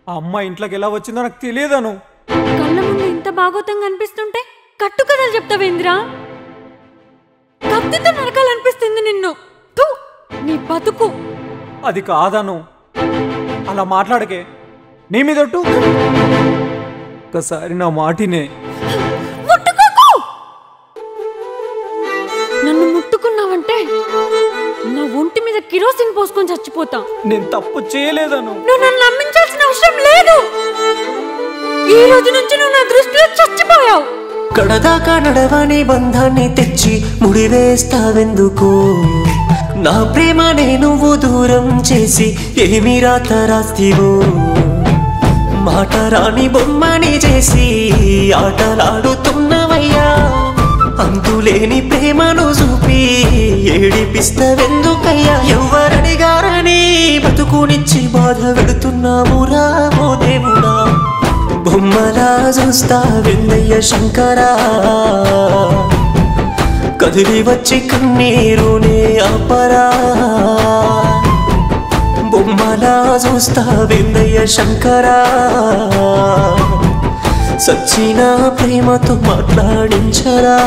ఆ అమ్మాయి ఇంట్లోకి ఎలా వచ్చిందో నాకు తెలియదను కళ్ళ ముందు ఇంత బాగోతంగా అనిపిస్తుంటే కట్టు కథలు చెప్తావేంద్రా కత్తితో నరకాలనిపిస్తుంది నిన్ను థు, నీ బతుకు అది కాదను అలా మాట్లాడకే నీ మీదొట్టు ఒకసారి నా మాటినే ముట్టుకోకు నన్ను ముట్టుకున్నావంటే నా ఒంటి మీద కిరోసిన్ పోసుకొని చచ్చిపోతా నేను తప్పు చేయలేదను నువ్వు నన్ను నమ్మించాల్సిన అవసరం లేదు ఈ రోజు నుంచి నువ్వు నా దృష్టిలో చచ్చిపోయావు కడదాకా నడవని బంధాన్ని తెచ్చి ముడివేస్తావెందుకు నా ప్రేమనే నువ్వు దూరం చేసి ఏమి రాత రాస్తీవో మాట రాని బొమ్మని చేసి ఆటలాడుతున్నవయ్యా అంతులేని ప్రేమను చూపి ఏడిపిస్తవెందుకయ్యా ఎవరడిగారని బతుకునిచ్చి బాధ పెడుతున్నావురా ఓ దేవుడా బొమ్మలా చూస్తా వెన్నయ్య శంకరా కదిలి వచ్చి కన్నీరునే ఆపరా బొమ్మలా చూస్తా వెన్నయ్య శంకరా సచ్చిన ప్రేమతో మాట్లాడించరా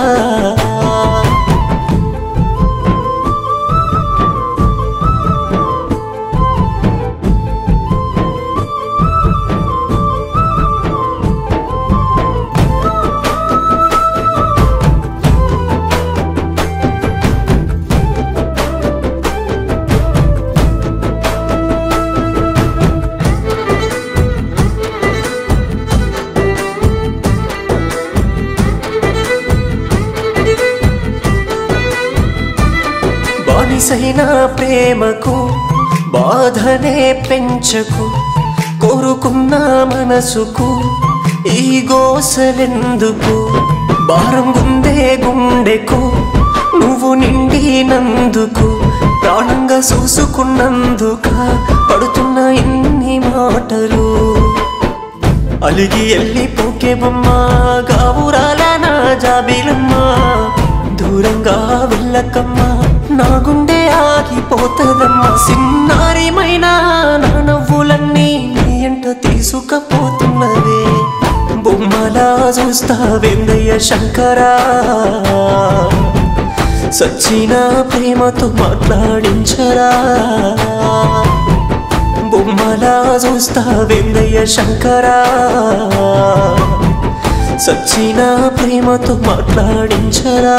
బానిసైన ప్రేమకు బాధనే పెంచకు కోరుకున్న మనసుకు ఈ గోసలెందుకు భారం గుందే గుండెకు నువ్వు నిండినందుకు ప్రాణంగా చూసుకున్నందుక పడుతున్న ఇన్ని మాటలు అలిగి ఎల్లి పోకే బొమ్మ గావురాల నా జాబిలమ్మ దూరంగా వెళ్ళకమ్మా నా గుండె ఆగిపోతదమ్మా సిన్నారిమైనా నా నవ్వులన్నీ నీ ఎంట తీసుకపోతున్నవే బొమ్మలా చూస్తా వెందయ్య శంకరా సచ్చిన ప్రేమతో మాట్లాడించరా బొమ్మలా చూస్తా వెందయ్య శంకరా సచ్చిన ప్రేమతో మాట్లాడించరా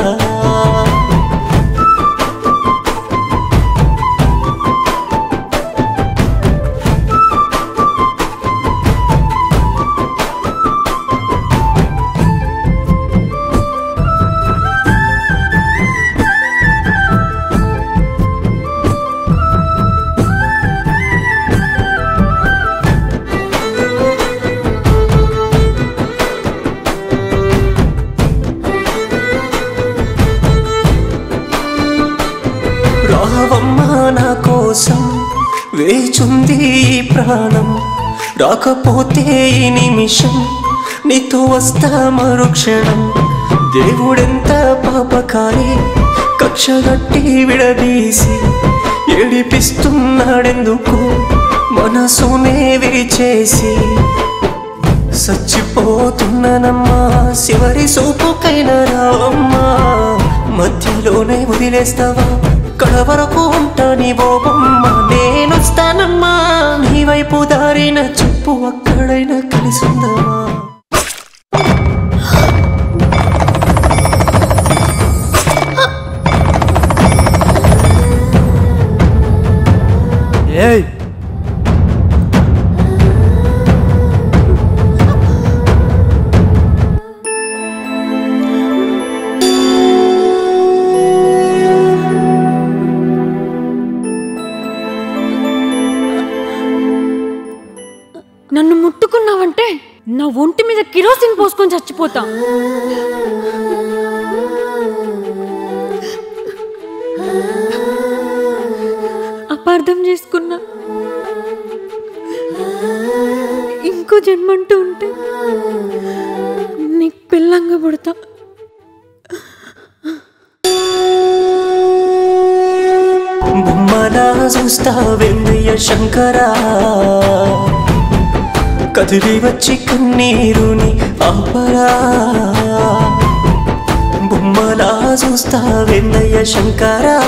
రావమ్మా నా కోసం వేచుంది ఈ ప్రాణం రాకపోతే ఈ నిమిషం నీతో వస్తా మరుక్షణం దేవుడెంత పాపకారి కక్షగట్టి విడదీసి ఏడిపిస్తున్నాడెందుకు మనసునే విరిచేసి సచ్చిపోతున్నానమ్మా చివరి సూపుకైన రావమ్మా మధ్యలోనే వదిలేస్తావా కడ వరకు ఉంటా నీ బొమ్మ నేనొస్తానమ్మా నీ వైపు దారిన చెప్పు అక్కడైనా కలిసిందమ్మా ఏయ్ నన్ను ముట్టుకున్నావంటే నా ఒంటి మీద కిరోసిన్ పోసుకొని చచ్చిపోతా అపార్థం చేసుకున్నా ఇంకో జన్మంటూ ఉంటే నీకు పిల్లంగా పుడతా బొమ్మలా చూస్తా వెన్నయ్య శంకరా కదిలి వచ్చి కన్నీరుని ఆపరా బొమ్మలా చూస్తా వెన్నయ్య శంకరా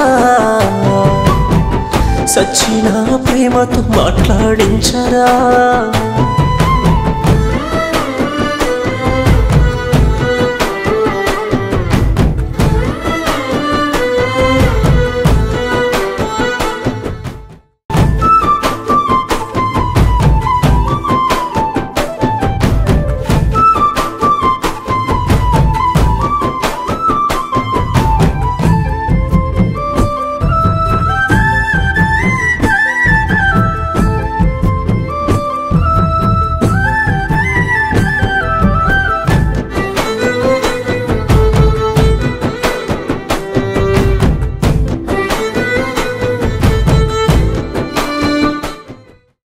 సచ్చిన ప్రేమతో మాట్లాడించరా